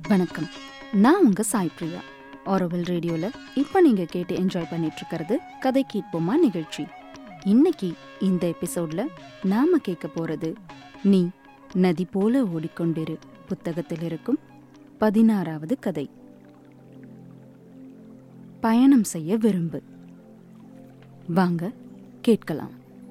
வணக்கம் நான் உங்க சாய் பிரியா ஆரோவில் ரேடியோல இப்ப நீங்க கேட்டு என்ஜாய் பண்ணிட்டு இருக்கிறது கதை கேட்போமா நிகழ்ச்சி இன்னைக்கு இந்த எபிசோட்ல நாம கேட்க போறது நீ நதி போல ஓடிக்கொண்டிரு புத்தகத்தில் இருக்கும் பதினாறாவது கதை பயணம் செய்ய விரும்பு வாங்க கேட்கலாம்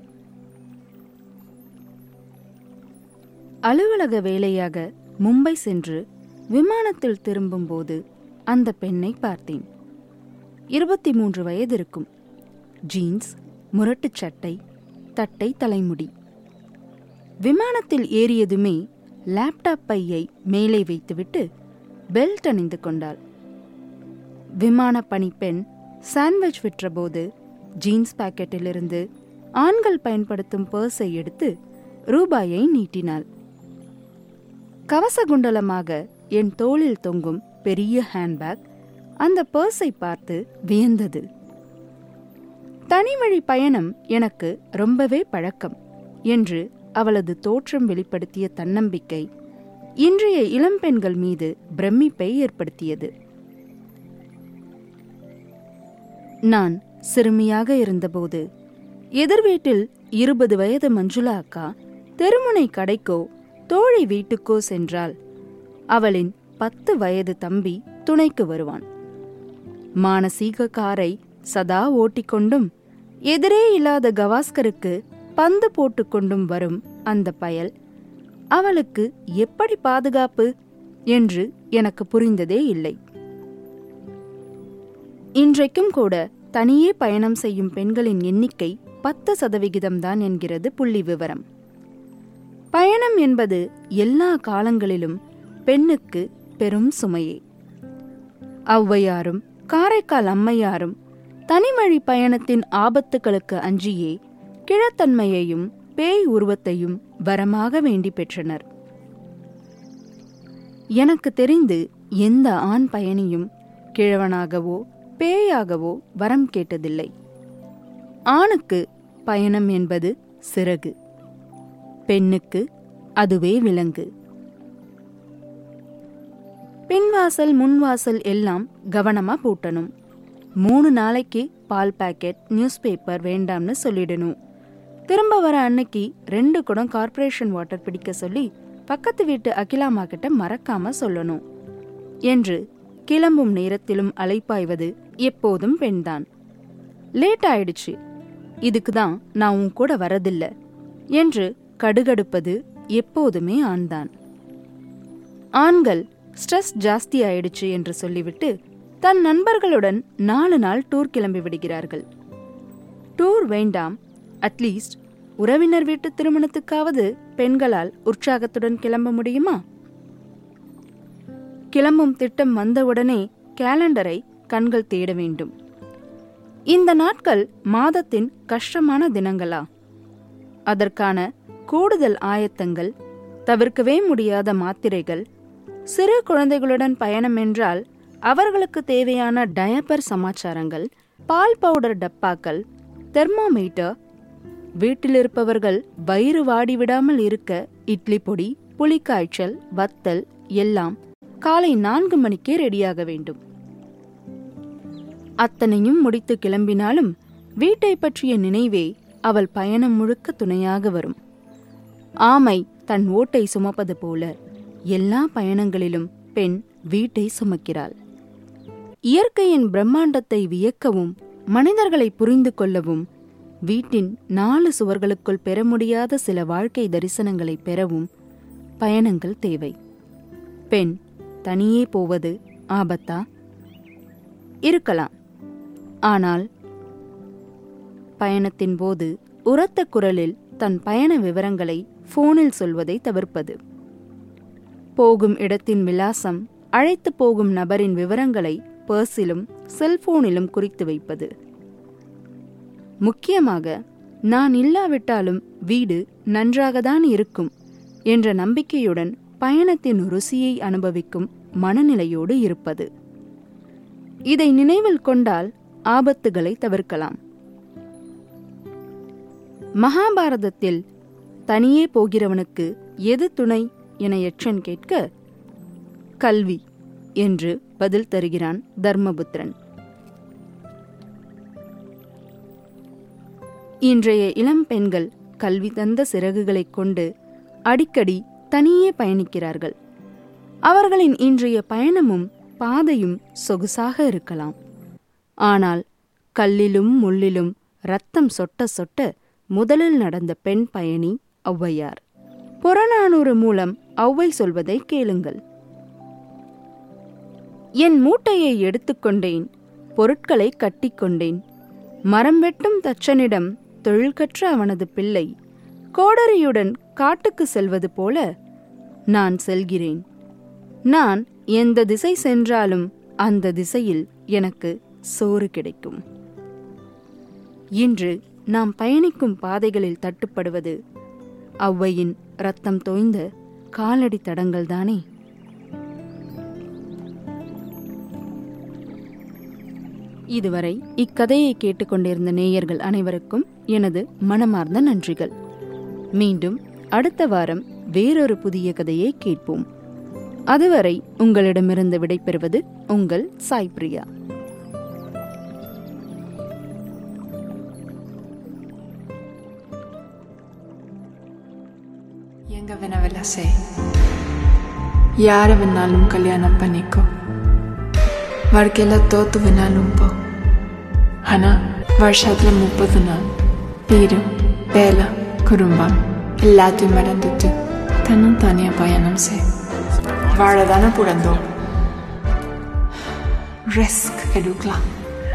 அலுவலக வேலையாக மும்பை சென்று விமானத்தில் திரும்பும்போது அந்த பெண்ணை பார்த்தேன் இருபத்தி மூன்று வயது இருக்கும் ஜீன்ஸ் முரட்டுச் சட்டை தட்டை தலைமுடி விமானத்தில் ஏறியதுமே லேப்டாப் பையை மேலே வைத்துவிட்டு பெல்ட் அணிந்து கொண்டாள் விமான பணிப்பெண் சாண்ட்விச் விற்றபோது ஜீன்ஸ் பாக்கெட்டிலிருந்து ஆண்கள் பயன்படுத்தும் பர்ஸை எடுத்து ரூபாயை நீட்டினாள் கவசகுண்டலமாக என் தோளில் தொங்கும் பெரிய ஹேண்ட்பேக் அந்த பர்ஸை பார்த்து வியந்தது தனிவழி பயணம் எனக்கு ரொம்பவே பழக்கம் என்று அவளது தோற்றம் வெளிப்படுத்திய தன்னம்பிக்கை இன்றைய இளம்பெண்கள் மீது பிரமிப்பை ஏற்படுத்தியது நான் சிறுமியாக இருந்தபோது எதிர் வீட்டில் இருபது வயது மஞ்சுளா அக்கா தெருமுனை கடைக்கோ தோழி வீட்டுக்கோ சென்றால் அவளின் பத்து வயது தம்பி துணைக்கு வருவான் மானசீக காரை சதா ஓட்டிக்கொண்டும் எதிரே இல்லாத கவாஸ்கருக்கு பந்து போட்டுக்கொண்டும் வரும் அந்த பயல் அவளுக்கு எப்படி பாதுகாப்பு என்று எனக்கு புரிந்ததே இல்லை இன்றைக்கும் கூட தனியே பயணம் செய்யும் பெண்களின் எண்ணிக்கை பத்து சதவிகிதம்தான் என்கிறது புள்ளி விவரம் பயணம் என்பது எல்லா காலங்களிலும் பெண்ணுக்கு பெரும் சுமையே ஔவையாரும் காரைக்கால் அம்மையாரும் தனிமழி பயணத்தின் ஆபத்துகளுக்கு அஞ்சியே கிழத்தன்மையையும் பேய் உருவத்தையும் வரமாக வேண்டி பெற்றனர் எனக்கு தெரிந்து எந்த ஆண் பயணியும் கிழவனாகவோ பேயாகவோ வரம் கேட்டதில்லை ஆணுக்கு பயணம் என்பது சிறகு பெண்ணுக்கு அதுவே விலங்கு பின்வாசல் முன்வாசல் எல்லாம் கவனமா பூட்டணும் மூணு நாளைக்கு பால் பாக்கெட் நியூஸ் பேப்பர் வேண்டாம்னு சொல்லிடணும் திரும்ப வர அன்னைக்கு ரெண்டு குடம் கார்ப்பரேஷன் வாட்டர் பிடிக்க சொல்லி பக்கத்து வீட்டு அகிலாமா கிட்ட மறக்காம சொல்லணும் என்று கிளம்பும் நேரத்திலும் அலைப்பாய்வது எப்போதும் பெண்தான் லேட் ஆயிடுச்சு இதுக்கு தான் நான் உன் கூட வரதில்ல என்று கடுகடுப்பது எப்போதுமே ஆண்தான் ஆண்கள் ஸ்ட்ரெஸ் ஜாஸ்தி ஆயிடுச்சு என்று சொல்லிவிட்டு தன் நண்பர்களுடன் நாலு நாள் டூர் கிளம்பி விடுகிறார்கள் டூர் வேண்டாம் அட்லீஸ்ட் உறவினர் வீட்டு திருமணத்துக்காவது பெண்களால் உற்சாகத்துடன் கிளம்ப முடியுமா கிளம்பும் திட்டம் வந்தவுடனே கேலண்டரை கண்கள் தேட வேண்டும் இந்த நாட்கள் மாதத்தின் கஷ்டமான தினங்களா அதற்கான கூடுதல் ஆயத்தங்கள் தவிர்க்கவே முடியாத மாத்திரைகள் சிறு குழந்தைகளுடன் பயணம் என்றால் அவர்களுக்கு தேவையான டயப்பர் சமாச்சாரங்கள் பால் பவுடர் டப்பாக்கள் தெர்மாமீட்டர் வீட்டில் இருப்பவர்கள் வயிறு வாடி விடாமல் இருக்க இட்லி பொடி புளிக்காய்ச்சல் வத்தல் எல்லாம் காலை நான்கு மணிக்கே ரெடியாக வேண்டும் அத்தனையும் முடித்து கிளம்பினாலும் வீட்டை பற்றிய நினைவே அவள் பயணம் முழுக்க துணையாக வரும் ஆமை தன் ஓட்டை சுமப்பது போல எல்லா பயணங்களிலும் பெண் வீட்டை சுமக்கிறாள் இயற்கையின் பிரம்மாண்டத்தை வியக்கவும் மனிதர்களை புரிந்து கொள்ளவும் வீட்டின் நாலு சுவர்களுக்குள் பெற முடியாத சில வாழ்க்கை தரிசனங்களை பெறவும் பயணங்கள் தேவை பெண் தனியே போவது ஆபத்தா இருக்கலாம் ஆனால் பயணத்தின் போது உரத்த குரலில் தன் பயண விவரங்களை போனில் சொல்வதை தவிர்ப்பது போகும் இடத்தின் விலாசம் அழைத்து போகும் நபரின் விவரங்களை பர்ஸிலும் செல்போனிலும் குறித்து வைப்பது முக்கியமாக நான் இல்லாவிட்டாலும் வீடு நன்றாகத்தான் இருக்கும் என்ற நம்பிக்கையுடன் பயணத்தின் ருசியை அனுபவிக்கும் மனநிலையோடு இருப்பது இதை நினைவில் கொண்டால் ஆபத்துகளை தவிர்க்கலாம் மகாபாரதத்தில் தனியே போகிறவனுக்கு எது துணை என யட்சன் கேட்க கல்வி என்று பதில் தருகிறான் தர்மபுத்திரன் இன்றைய இளம் பெண்கள் கல்வி தந்த சிறகுகளைக் கொண்டு அடிக்கடி தனியே பயணிக்கிறார்கள் அவர்களின் இன்றைய பயணமும் பாதையும் சொகுசாக இருக்கலாம் ஆனால் கல்லிலும் முள்ளிலும் ரத்தம் சொட்ட சொட்ட முதலில் நடந்த பெண் பயணி ஔவையார் புறநானூறு மூலம் ஔவை சொல்வதை கேளுங்கள் என் மூட்டையை எடுத்துக்கொண்டேன் பொருட்களை கட்டிக்கொண்டேன் மரம் வெட்டும் தச்சனிடம் தொழில் கற்ற அவனது பிள்ளை கோடரியுடன் காட்டுக்கு செல்வது போல நான் செல்கிறேன் நான் எந்த திசை சென்றாலும் அந்த திசையில் எனக்கு சோறு கிடைக்கும் இன்று நாம் பயணிக்கும் பாதைகளில் தட்டுப்படுவது ஔவையின் ரத்தம் தோய்ந்த காலடி தடங்கள்தானே இதுவரை இக்கதையை கேட்டுக்கொண்டிருந்த நேயர்கள் அனைவருக்கும் எனது மனமார்ந்த நன்றிகள் மீண்டும் அடுத்த வாரம் வேறொரு புதிய கதையை கேட்போம் அதுவரை உங்களிடமிருந்து விடைபெறுவது உங்கள் சாய் பிரியா எங்க வேணா செய் யார வேணாலும் கல்யாணம் பண்ணிக்கோ வாழ்க்கையில தோத்து வேணாலும் போ ஆனா வருஷத்துல முப்பது நாள் வீடு வேலை குடும்பம் எல்லாத்தையும் மறந்துட்டு தன்னும் தனியா பயணம் செய் வாழதானே பிறந்தோம் ரிஸ்க் எடுக்கலாம்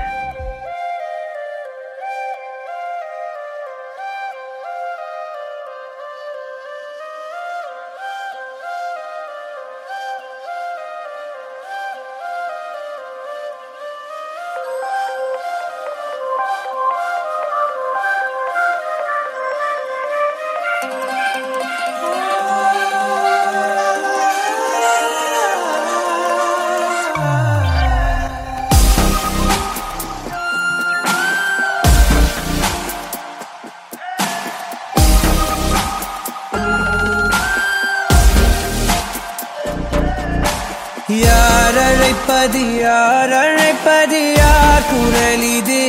யார் அழைப்பது யார் அழைப்பது யார் குரல் இது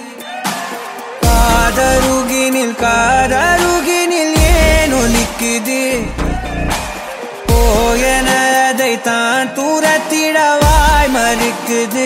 காதருகினில் காதருகினில் ஏன் ஒலிக்குது போயனதை தான் தூரத்திடவாய் மறுக்குது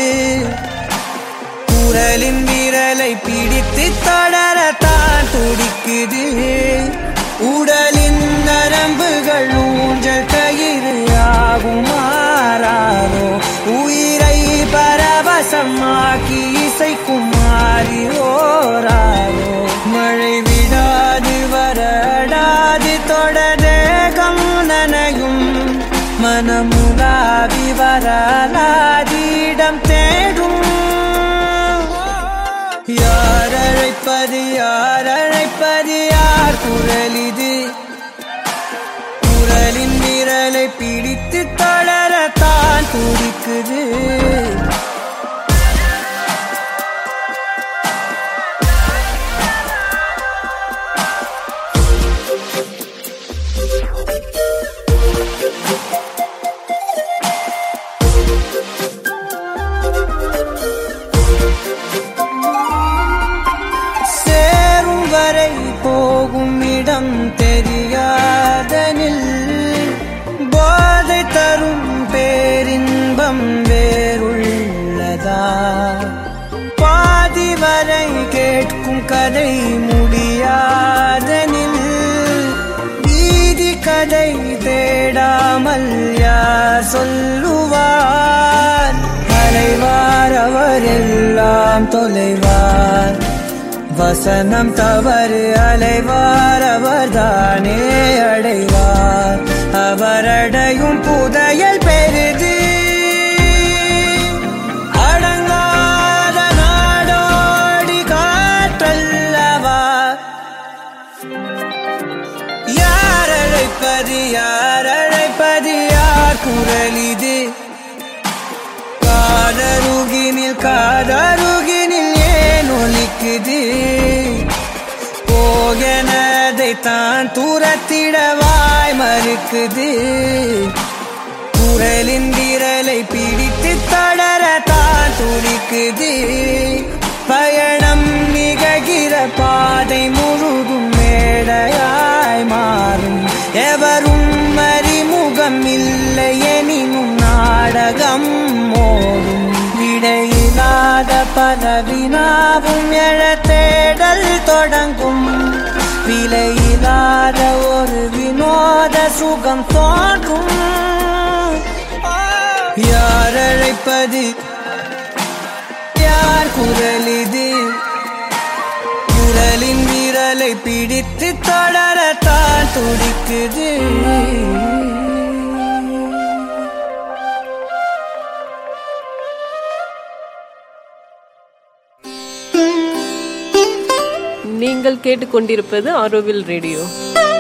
குரலின் விரலை பிடித்து தொடரத்தான் துடிக்குது உடலின் நரம்புகள் ஊஞ்சல் கயிறு ஆகும் மாறாரோ உயிரை பரவசமாக்கி இசைக்கும் மாறி ஓராரோ மழை விடாது வரடாது தொடரேகம் நனையும் மனமுலாவி வரலாதிடம் தேடும் யார் அழைப்பது யார் அழைப்பது யார் குரல் இது குரலின் விரலை பிடித்து தளரத்தான் துடிக்குது சேரும் வரை போகும் இடம் தெரியாதனில் போதை தரும் பேரின்பம் வேறுள்ளதா பாதி வரை கேட்கும் கதை முடியாதனில் வீதி கதை தேடாமல் யார் சொல்லுவார் அலைவார் அவர் எல்லாம் தொலைவார் வசனம் தவறு அலைவார் அவர்தானே அடைவார் அவரடையும் புதையல் பெரிது அடங்காத நாடோடி காற்றல்லவா யார் அழைப்பது யார் அழைப்பது யார் குரல் இது காதருகினில் காதருகினில் ஏன் ஒலிக்குது போகனதை தான் தூரத்திடவாய் மறுக்குது குரலின் விரலை பிடித்து தொடரத்தான் துடிக்குது பயணம் நிகழ்கிற பாதை முழுதும் மேடையாய் மாறும் எவரும் அறிமுகம் இல்லை எனினும் நாடகம் மோதும் விடையில்லாத பல வினாவும் எழ தேடல் தொடங்கும் விலையில்லாத ஒரு வினோத சுகம் தோன்றும் யார் அழைப்பது யார் குரல் இது குரலின் விரலை பிடித்து தொடரத்தான் துடிக்குது நீங்கள் கேட்டுக்கொண்டிருப்பது ஆரோவில் ரேடியோ